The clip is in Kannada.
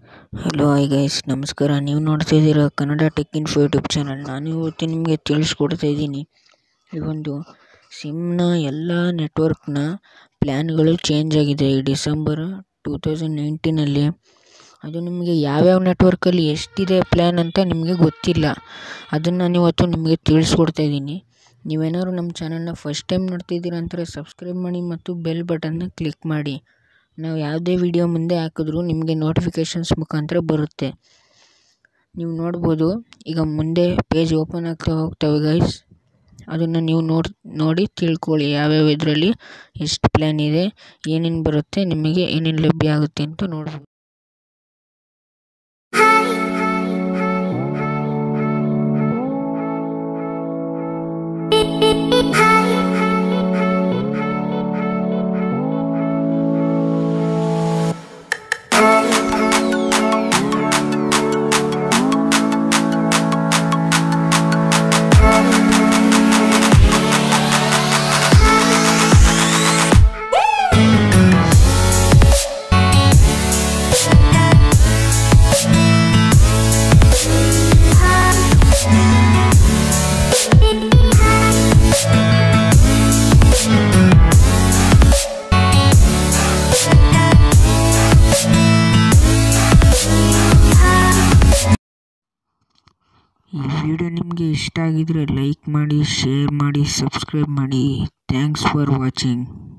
ಹಲೋ ಹಾಯ್ ಗೈಸ್ ನಮಸ್ಕಾರ ನೀವು ನೋಡ್ತಾ ಇದ್ದೀರಾ Kannada tech info YouTube channel ನಾನು ಇವತ್ತು ನಿಮಗೆ ತಿಳಿಸ್ಕೊಡ್ತಾ ಇದ್ದೀನಿ ಈ ಒಂದು ಸಿಮ್ನ ಎಲ್ಲ ನೆಟ್ವರ್ಕ್ನ ಪ್ಲ್ಯಾನ್ಗಳು ಚೇಂಜ್ ಆಗಿದೆ ಈ ಡಿಸೆಂಬರ್ ಟೂ ತೌಸಂಡ್ ನೈನ್ಟೀನಲ್ಲಿ ಅದು ನಿಮಗೆ ಯಾವ್ಯಾವ ನೆಟ್ವರ್ಕಲ್ಲಿ ಎಷ್ಟಿದೆ ಪ್ಲ್ಯಾನ್ ಅಂತ ನಿಮಗೆ ಗೊತ್ತಿಲ್ಲ ಅದನ್ನು ನಾನು ಇವತ್ತು ನಿಮಗೆ ತಿಳಿಸ್ಕೊಡ್ತಾ ಇದ್ದೀನಿ ನೀವೇನಾದ್ರು ನಮ್ಮ ಚಾನಲ್ನ ಫಸ್ಟ್ ಟೈಮ್ ನೋಡ್ತಿದ್ದೀರಾ ಅಂತಾರೆ ಸಬ್ಸ್ಕ್ರೈಬ್ ಮಾಡಿ ಮತ್ತು ಬೆಲ್ ಬಟನ್ನ ಕ್ಲಿಕ್ ಮಾಡಿ ನಾವು ಯಾವುದೇ ವಿಡಿಯೋ ಮುಂದೆ ಹಾಕಿದ್ರೂ ನಿಮಗೆ ನೋಟಿಫಿಕೇಷನ್ಸ್ ಮುಖಾಂತರ ಬರುತ್ತೆ ನೀವು ನೋಡ್ಬೋದು ಈಗ ಮುಂದೆ ಪೇಜ್ ಓಪನ್ ಆಗ್ತಾ ಹೋಗ್ತವೆ ಗೈಸ್ ಅದನ್ನು ನೀವು ನೋಡಿ ನೋಡಿ ತಿಳ್ಕೊಳ್ಳಿ ಯಾವ್ಯಾವ ಇದರಲ್ಲಿ ಎಷ್ಟು ಪ್ಲ್ಯಾನ್ ಇದೆ ಏನೇನು ಬರುತ್ತೆ ನಿಮಗೆ ಏನೇನು ಲಭ್ಯ ಆಗುತ್ತೆ ಅಂತ ನೋಡ್ಬೋದು ಈ ವಿಡಿಯೋ ನಿಮಗೆ ಇಷ್ಟ ಆಗಿದರೆ ಲೈಕ್ ಮಾಡಿ ಶೇರ್ ಮಾಡಿ ಸಬ್ಸ್ಕ್ರೈಬ್ ಮಾಡಿ ಥ್ಯಾಂಕ್ಸ್ ಫಾರ್ ವಾಚಿಂಗ್